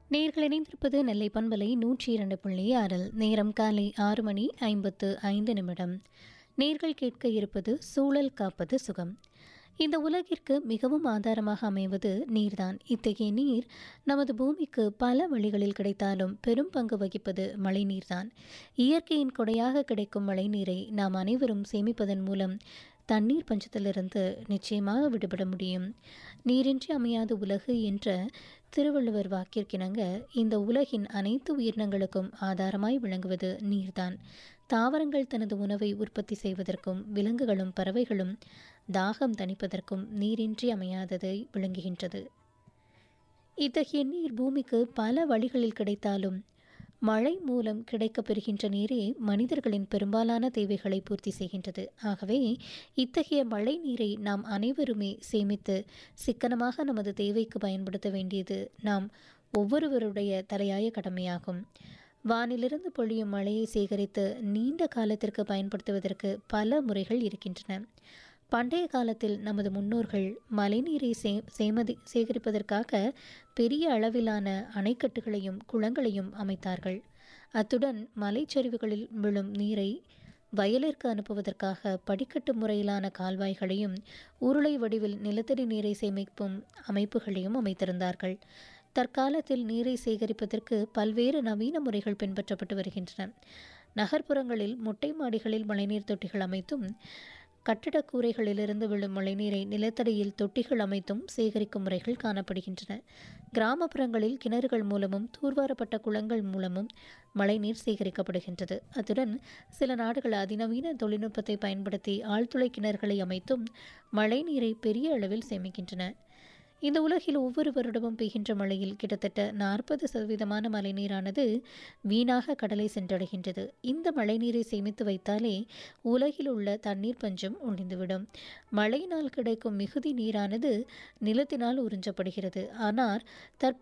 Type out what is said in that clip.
நேர்கள் இணைந்திருப்பது நெல்லை பண்பலை நூற்றி இரண்டு புள்ளி ஆறில் நேரம் காலை ஆறு மணி ஐம்பத்து ஐந்து நிமிடம் நேர்கள் கேட்க இருப்பது சூழல் காப்பது சுகம் இந்த உலகிற்கு மிகவும் ஆதாரமாக அமைவது நீர்தான் இத்தகைய நீர் நமது பூமிக்கு பல வழிகளில் கிடைத்தாலும் பெரும் பங்கு வகிப்பது மழைநீர்தான் இயற்கையின் கொடையாக கிடைக்கும் மழைநீரை நாம் அனைவரும் சேமிப்பதன் மூலம் தண்ணீர் பஞ்சத்திலிருந்து நிச்சயமாக விடுபட முடியும் நீரின்றி அமையாத உலகு என்ற திருவள்ளுவர் வாக்கிற்கிணங்க இந்த உலகின் அனைத்து உயிரினங்களுக்கும் ஆதாரமாய் விளங்குவது நீர்தான் தாவரங்கள் தனது உணவை உற்பத்தி செய்வதற்கும் விலங்குகளும் பறவைகளும் தாகம் தணிப்பதற்கும் நீரின்றி அமையாததை விளங்குகின்றது இத்தகைய நீர் பூமிக்கு பல வழிகளில் கிடைத்தாலும் மழை மூலம் கிடைக்கப்பெறுகின்ற நீரே மனிதர்களின் பெரும்பாலான தேவைகளை பூர்த்தி செய்கின்றது ஆகவே இத்தகைய மழை நீரை நாம் அனைவருமே சேமித்து சிக்கனமாக நமது தேவைக்கு பயன்படுத்த வேண்டியது நாம் ஒவ்வொருவருடைய தலையாய கடமையாகும் வானிலிருந்து பொழியும் மழையை சேகரித்து நீண்ட காலத்திற்கு பயன்படுத்துவதற்கு பல முறைகள் இருக்கின்றன பண்டைய காலத்தில் நமது முன்னோர்கள் மழைநீரை சே சேமதி சேகரிப்பதற்காக பெரிய அளவிலான அணைக்கட்டுகளையும் குளங்களையும் அமைத்தார்கள் அத்துடன் மலைச்சரிவுகளில் விழும் நீரை வயலிற்கு அனுப்புவதற்காக படிக்கட்டு முறையிலான கால்வாய்களையும் உருளை வடிவில் நிலத்தடி நீரை சேமிக்கும் அமைப்புகளையும் அமைத்திருந்தார்கள் தற்காலத்தில் நீரை சேகரிப்பதற்கு பல்வேறு நவீன முறைகள் பின்பற்றப்பட்டு வருகின்றன நகர்ப்புறங்களில் மொட்டை மாடிகளில் மழைநீர் தொட்டிகள் அமைத்தும் கட்டடக் கூரைகளிலிருந்து விழும் மழைநீரை நிலத்தடியில் தொட்டிகள் அமைத்தும் சேகரிக்கும் முறைகள் காணப்படுகின்றன கிராமப்புறங்களில் கிணறுகள் மூலமும் தூர்வாரப்பட்ட குளங்கள் மூலமும் மழைநீர் சேகரிக்கப்படுகின்றது அத்துடன் சில நாடுகள் அதிநவீன தொழில்நுட்பத்தை பயன்படுத்தி ஆழ்துளை கிணறுகளை அமைத்தும் மழைநீரை பெரிய அளவில் சேமிக்கின்றன இந்த உலகில் ஒவ்வொரு வருடமும் பெய்கின்ற மழையில் கிட்டத்தட்ட நாற்பது சதவீதமான மழைநீரானது வீணாக கடலை சென்றடைகின்றது இந்த மழைநீரை சேமித்து வைத்தாலே உலகில் உள்ள தண்ணீர் பஞ்சம் ஒழிந்துவிடும் மழையினால் கிடைக்கும் மிகுதி நீரானது நிலத்தினால் உறிஞ்சப்படுகிறது ஆனால் தற்போது